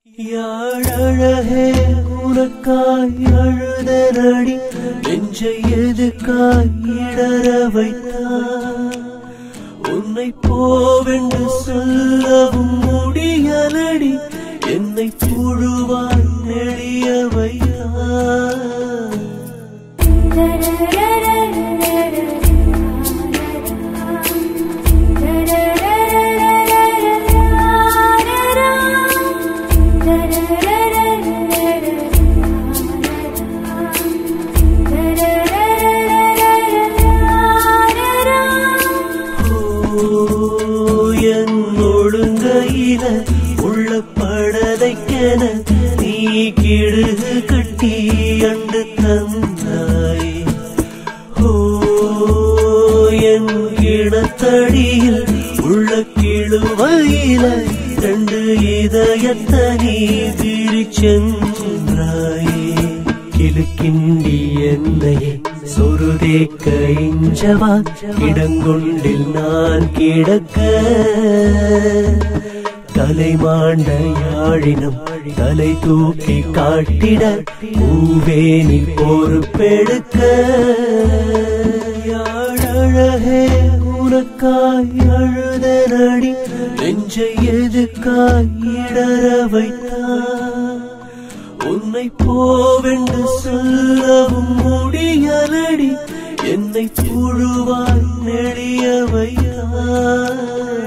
யாழழகே உனக்காய் அழுத நடி நெஞ்சை எதுக்காய் இடற வைத்தாய் உன்னை போவென்று சொல்லவும் முடியலடி என்னை புழுவாய் நெளிய வைத்தாய் என் ஒழுங்கையில உள்ள படதைக்கென நீ கிடுகு கட்டி அண்டு தந்தாய் ஓ என் கிணத்தடியில் உள்ள கிழுவையில ரெண்டு இதயத்தை நீ பிரிச்சென்றாயே കിലുക്കിണ്ടി എന്നയെ சொருதேக்க இஞ்சவா இடங்கொண்டில் நான் கிடக்க தலைமாண்ட யாழினம் தலை தூக்கி காட்டிட பூவேனி பொறுப்பெடுக்க யாழழகே உனக்காய் அழுத நடி நெஞ்சை எதுக்காய் இடற வைத்தாய் உன்னை போவென்று சொல்லவும் முடியலடி என்னை புழுவாய் நெளிய வைத்தாய்